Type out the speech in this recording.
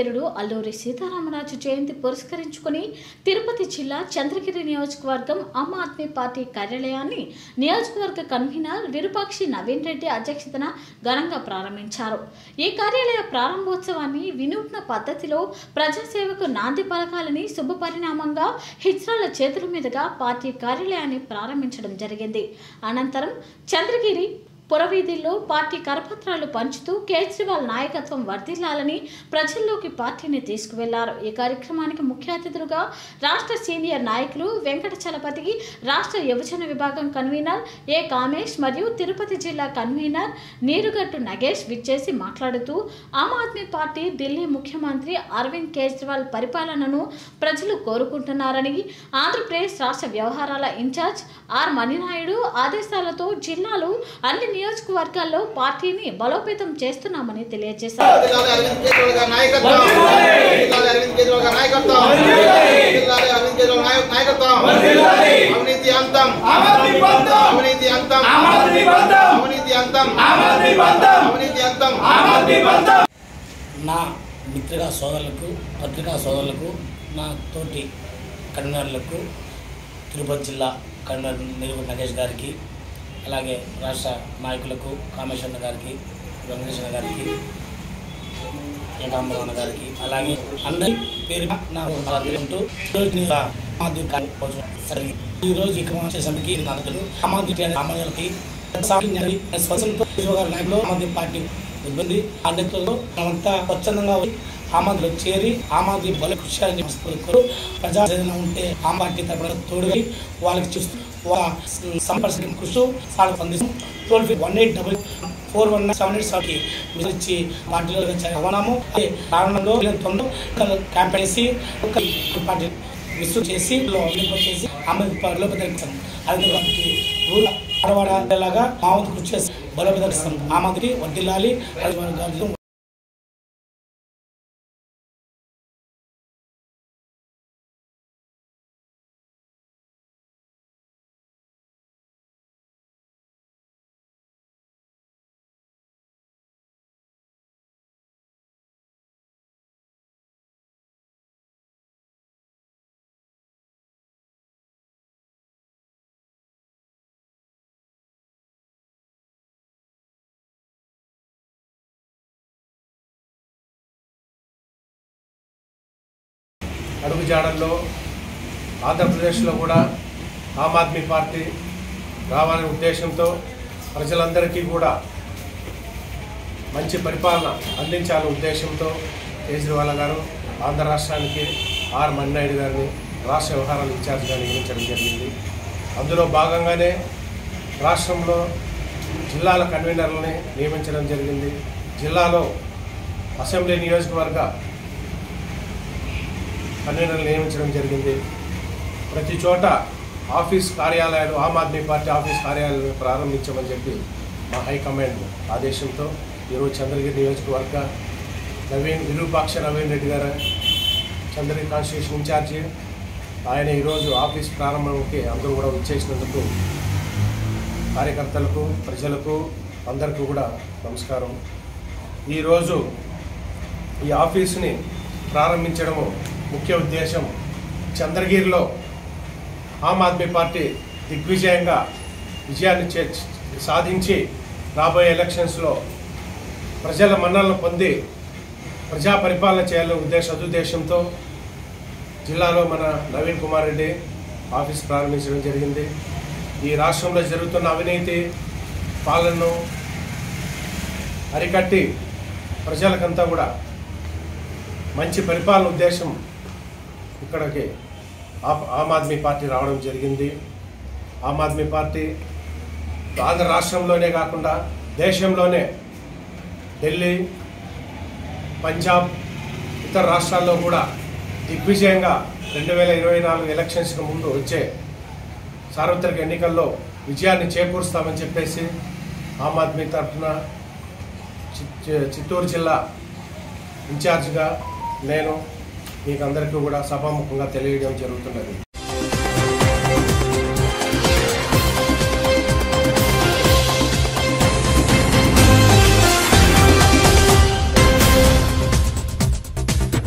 వీరుడు అల్లూరి సీతారామరాజు జయంతి పురస్కరించుకుని తిరుపతి జిల్లా చంద్రగిరి నియోజకవర్గం ఆమ్ ఆద్మీ పార్టీ కార్యాలయాన్ని నియోజకవర్గ కన్వీనర్ విరూపాక్షి నవీన్ రెడ్డి అధ్యక్షతన ఘనంగా ప్రారంభించారు ఈ కార్యాలయ ప్రారంభోత్సవాన్ని వినూత్న పద్ధతిలో ప్రజాసేవకు నాంది పలకాలని శుభ పరిణామంగా హిజ్రాల చేతుల మీదుగా పార్టీ కార్యాలయాన్ని ప్రారంభించడం జరిగింది అనంతరం చంద్రగిరి పురవీధుల్లో పార్టీ కరపత్రాలు పంచుతూ కేజ్రీవాల్ నాయకత్వం వర్ధిల్లాలని ప్రజల్లోకి పార్టీని తీసుకువెళ్లారు ఈ కార్యక్రమానికి ముఖ్య అతిథులుగా రాష్ట్ర సీనియర్ నాయకులు వెంకట చలపతికి రాష్ట్ర యువజన విభాగం కన్వీనర్ ఏ కామేష్ మరియు తిరుపతి జిల్లా కన్వీనర్ నీరుగట్టు నగేష్ విచ్చేసి మాట్లాడుతూ ఆమ్ ఆద్మీ పార్టీ ఢిల్లీ ముఖ్యమంత్రి అరవింద్ కేజ్రీవాల్ పరిపాలనను ప్రజలు కోరుకుంటున్నారని ఆంధ్రప్రదేశ్ రాష్ట్ర వ్యవహారాల ఇన్ఛార్జ్ ఆర్ మణినాయుడు ఆదేశాలతో జిల్లాలో అన్ని నియోజకవర్గాల్లో పార్టీని బలోపేతం చేస్తున్నామని తెలియజేశారు జిల్లాలో అరవింద్ కేజ్రీవాల్ గారి నాయకత్వం జిల్లాలో అరవింద్ కేజ్రీవాల్ గారి నాయకత్వం జిల్లాలో అరవింద్ కేజ్రీవాల్ నాయ- నాయకత్వం అవినీతి అంతం అవినీతి అంతం అవినీతి అంతం అవినీతి అంతం నా మిత్రుల సోదరులకు పత్రికా సోదరులకు నా తోటి కన్వీనర్లకు తిరుపతి జిల్లా కన్వీనర్ నిరుగు నగేష్ గారికి అలాగే రాష్ట్ర నాయకులకు కామేశ్వర గారికి వెంకటేశ్వర గారికి ఏకాంబరమణ గారికి అలాగే అందరి పేరు నా ఉంటూ ఈరోజు నేను సామాజిక కార్యక్రమం జరిగింది. ఈ రోజు ఇక చేసేందుకు నాయకులు సామాజిక సామాన్యులకి సామాన్యాన్ని స్వతంత్ర ఉద్యోగాల నాయకులు ఆమాది పార్టీ ఇబ్బంది ఆ నేతల్లో మనమంతా స్వచ్ఛందంగా వచ్చి ఆమాదిలో చేరి ఆమాది బల కృషి చేయాలని మనస్ఫూర్తిగా ప్రజా ఏదైనా ఉంటే ఆ పార్టీ తరపున తోడుగా వాళ్ళకి చూస్తూ వాళ్ళ సంపర్శన కృషి వాళ్ళకి అందిస్తాం toll free one eight double four one seven eight సెవెన్కి మీరు ఇచ్చి పార్టీలో అవనాము అదే కారణంలో తొందర క్యాంపెయిన్ చేసి ఒక పార్టీ మిస్ చేసి చేసి ఆమె బలోపేతం అది కాబట్టి ఊరు ఆడవాడలాగా మామూలు కృషి చేసి బలోపేతం ఆమెకి వడ్డిల్లాలి అది మన గాజు అడుగుజాడల్లో ఆంధ్రప్రదేశ్లో కూడా ఆమ్ ఆద్మీ పార్టీ రావాలనే ఉద్దేశంతో ప్రజలందరికీ కూడా మంచి పరిపాలన అందించాలనే ఉద్దేశంతో కేజ్రీవాల్ గారు ఆంధ్ర రాష్ట్రానికి ఆర్ మన్నాయుడు గారిని రాష్ట్ర వ్యవహారాల ఇన్ఛార్జిగా నియమించడం జరిగింది అందులో భాగంగానే రాష్ట్రంలో జిల్లాల కన్వీనర్లని నియమించడం జరిగింది జిల్లాలో అసెంబ్లీ నియోజకవర్గ కన్వీనర్లు నియమించడం జరిగింది ప్రతి చోట ఆఫీస్ కార్యాలయాలు ఆమ్ ఆద్మీ పార్టీ ఆఫీస్ కార్యాలయాలను ప్రారంభించమని చెప్పి మా హైకమాండ్ ఆదేశంతో ఈరోజు చంద్రగిరి నియోజకవర్గ నవీన్ విరూపాక్ష నవీన్ రెడ్డి గారు చంద్రగిరి కాన్స్టిట్యూషన్ ఇన్ఛార్జి ఆయన ఈరోజు ఆఫీస్ ప్రారంభంకి అందరూ కూడా వచ్చేసినందుకు కార్యకర్తలకు ప్రజలకు అందరికీ కూడా నమస్కారం ఈరోజు ఈ ఆఫీసుని ప్రారంభించడము ముఖ్య ఉద్దేశం చంద్రగిరిలో ఆమ్ ఆద్మీ పార్టీ దిగ్విజయంగా విజయాన్ని చే- సాధించి రాబోయే ఎలక్షన్స్లో ప్రజల మన్నలను పొంది ప్రజా పరిపాలన చేయాలనే ఉద్దేశ సదుద్దేశంతో జిల్లాలో మన నవీన్ కుమార్ రెడ్డి ఆఫీస్ ప్రారంభించడం జరిగింది ఈ రాష్ట్రంలో జరుగుతున్న అవినీతి పాలనను అరికట్టి ప్రజలకంతా కూడా మంచి పరిపాలన ఉద్దేశం ఇక్కడికి ఆ- ఆమ్ ఆద్మీ పార్టీ రావడం జరిగింది ఆమ్ ఆద్మీ పార్టీ ఆంధ్ర రాష్ట్రంలోనే కాకుండా దేశంలోనే ఢిల్లీ పంజాబ్ ఇతర రాష్ట్రాల్లో కూడా దిగ్విజయంగా రెండు వేల ఇరవై నాలుగు ఎలక్షన్స్కి ముందు వచ్చే సార్వత్రిక ఎన్నికల్లో విజయాన్ని చేకూరుస్తామని చెప్పేసి ఆమ్ ఆద్మీ తరఫున చి- చిత్తూరు జిల్లా ఇన్ఛార్జిగా నేను మీకు అందరికీ కూడా సభాముఖంగా తెలియడం జరుగుతున్నది